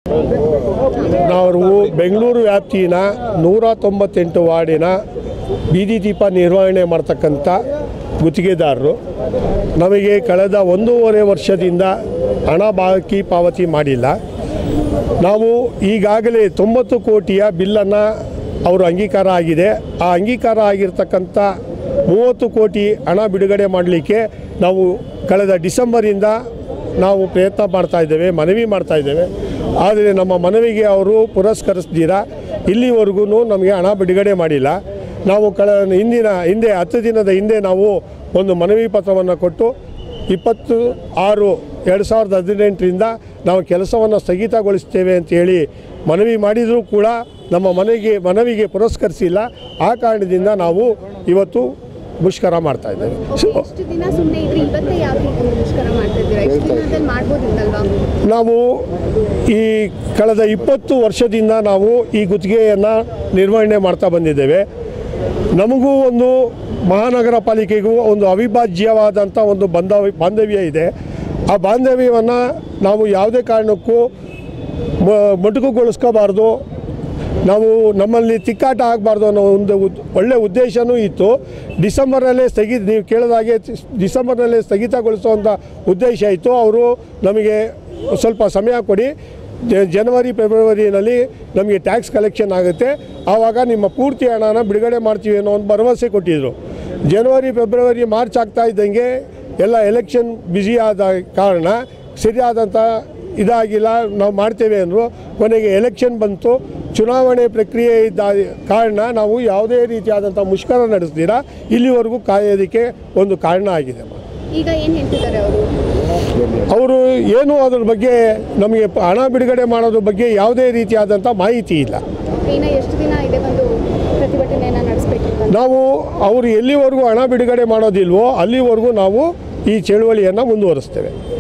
ನಾವು ಬೆಂಗಳೂರು ವ್ಯಾಪ್ತಿನ ನೂರ ತೊಂಬತ್ತೆಂಟು ವಾರ್ಡಿನ ಬೀದಿ ದೀಪ ನಿರ್ವಹಣೆ ಮಾಡ್ತಕ್ಕಂಥ ಗುತ್ತಿಗೆದಾರರು ನಮಗೆ ಕಳೆದ ಒಂದೂವರೆ ವರ್ಷದಿಂದ ಹಣ ಬಾಕಿ ಪಾವತಿ ಮಾಡಿಲ್ಲ ನಾವು ಈಗಾಗಲೇ ತೊಂಬತ್ತು ಕೋಟಿಯ ಬಿಲ್ಲನ್ನು ಅವರು ಅಂಗೀಕಾರ ಆಗಿದೆ ಆ ಅಂಗೀಕಾರ ಆಗಿರ್ತಕ್ಕಂಥ ಮೂವತ್ತು ಕೋಟಿ ಹಣ ಬಿಡುಗಡೆ ಮಾಡಲಿಕ್ಕೆ ನಾವು ಕಳೆದ ಡಿಸೆಂಬರಿಂದ ನಾವು ಪ್ರಯತ್ನ ಮಾಡ್ತಾ ಇದ್ದೇವೆ ಮನವಿ ಮಾಡ್ತಾ ಇದ್ದೇವೆ ಆದರೆ ನಮ್ಮ ಮನವಿಗೆ ಅವರು ಪುರಸ್ಕರಿಸ್ದಿರ ಇಲ್ಲಿವರೆಗೂ ನಮಗೆ ಹಣ ಬಿಡುಗಡೆ ಮಾಡಿಲ್ಲ ನಾವು ಕಳ ಹಿಂದಿನ ಹಿಂದೆ ಹತ್ತು ದಿನದ ಹಿಂದೆ ನಾವು ಒಂದು ಮನವಿ ಪತ್ರವನ್ನು ಕೊಟ್ಟು ಇಪ್ಪತ್ತು ಆರು ಎರಡು ಸಾವಿರದ ಹದಿನೆಂಟರಿಂದ ನಾವು ಕೆಲಸವನ್ನು ಸ್ಥಗಿತಗೊಳಿಸ್ತೇವೆ ಅಂತೇಳಿ ಮನವಿ ಮಾಡಿದರೂ ಕೂಡ ನಮ್ಮ ಮನೆಗೆ ಮನವಿಗೆ ಪುರಸ್ಕರಿಸಿಲ್ಲ ಆ ಕಾರಣದಿಂದ ನಾವು ಇವತ್ತು ಮುಷ್ಕರ ಮಾಡ್ತಾ ಇದ್ದೇವೆ ಸೊ ಎಷ್ಟು ದಿನ ಸುಮ್ಮನೆ ಇದ್ರೆ ಇವತ್ತೇ ಯಾಕೆ ಒಂದು ಮುಷ್ಕರ ಮಾಡ್ತಾ ಇದ್ದೀರಾ ಎಷ್ಟು ದಿನದಲ್ಲಿ ಮಾಡ್ಬೋದಿತ್ತಲ್ವಾ ನಾವು ಈ ಕಳೆದ ಇಪ್ಪತ್ತು ವರ್ಷದಿಂದ ನಾವು ಈ ಗುತ್ತಿಗೆಯನ್ನು ನಿರ್ವಹಣೆ ಮಾಡ್ತಾ ಬಂದಿದ್ದೇವೆ ನಮಗೂ ಒಂದು ಮಹಾನಗರ ಪಾಲಿಕೆಗೂ ಒಂದು ಅವಿಭಾಜ್ಯವಾದಂಥ ಒಂದು ಬಾಂಧವ್ಯ ಬಾಂಧವ್ಯ ಇದೆ ಆ ಬಾಂಧವ್ಯವನ್ನು ನಾವು ಯಾವುದೇ ಕಾರಣಕ್ಕೂ ಮ- ಮೊಟಕುಗೊಳಿಸ್ಕೋಬಾರ್ದು ನಾವು ನಮ್ಮಲ್ಲಿ ತಿಕ್ಕಾಟ ಆಗಬಾರ್ದು ಅನ್ನೋ ಒಂದು ಉದ್- ಒಳ್ಳೆ ಉದ್ದೇಶನೂ ಇತ್ತು ಡಿಸೆಂಬರಲ್ಲೇ ಸ್ಥಗಿತ ನೀವು ಕೇಳಿದಾಗೆ ತಿ- ಡಿಸೆಂಬರ್ನಲ್ಲೇ ಸ್ಥಗಿತಗೊಳಿಸುವಂಥ ಉದ್ದೇಶ ಇತ್ತು ಅವರು ನಮಗೆ ಸ್ವಲ್ಪ ಸಮಯ ಕೊಡಿ ಜ- ಜನವರಿ ಫೆಬ್ರವರಿನಲ್ಲಿ ನಮಗೆ ಟ್ಯಾಕ್ಸ್ ಕಲೆಕ್ಷನ್ ಆಗುತ್ತೆ ಆವಾಗ ನಿಮ್ಮ ಪೂರ್ತಿ ಹಣನ ಬಿಡುಗಡೆ ಮಾಡ್ತೀವಿ ಅನ್ನೋ ಒಂದು ಭರವಸೆ ಕೊಟ್ಟಿದ್ದರು ಜನವರಿ ಫೆಬ್ರವರಿ ಮಾರ್ಚ್ ಆಗ್ತಾ ಇದ್ದಂಗೆ ಎಲ್ಲ ಎಲೆಕ್ಷನ್ ಬ್ಯುಸಿ ಆದ ಕಾರಣ ಸರಿಯಾದಂಥ ಇದಾಗಿಲ್ಲ ನಾವು ಮಾಡ್ತೇವೆ ಅಂದರು ಕೊನೆಗೆ ಎಲೆಕ್ಷನ್ ಬಂತು ಚುನಾವಣೆ ಪ್ರಕ್ರಿಯೆ ಇದ್ದ ಕಾರಣ ನಾವು ಯಾವುದೇ ರೀತಿಯಾದಂಥ ಮುಷ್ಕರ ನಡೆಸ್ದಿರ ಇಲ್ಲಿವರೆಗೂ ಕಾಯೋದಕ್ಕೆ ಒಂದು ಕಾರಣ ಆಗಿದೆ ಈಗ ಏನು ಹೇಳ್ತಿದ್ದಾರೆ ಅವರು ಅವರು ಏನು ಅದ್ರ ಬಗ್ಗೆ ನಮಗೆ ಪ- ಹಣ ಬಿಡುಗಡೆ ಮಾಡೋದ್ರ ಬಗ್ಗೆ ಯಾವುದೇ ರೀತಿಯಾದಂಥ ಮಾಹಿತಿ ಇಲ್ಲ ಇನ್ನು ಎಷ್ಟು ದಿನ ಇದೆ ಒಂದು ಪ್ರತಿಭಟನೆಯನ್ನು ನಡೆಸಬೇಕಿತ್ತು ನಾವು ಅವರು ಎಲ್ಲಿವರೆಗೂ ಹಣ ಬಿಡುಗಡೆ ಮಾಡೋದಿಲ್ವೋ ಅಲ್ಲಿವರೆಗೂ ನಾವು ಈ ಚಳುವಳಿಯನ್ನು ಮುಂದುವರಿಸ್ತೇವೆ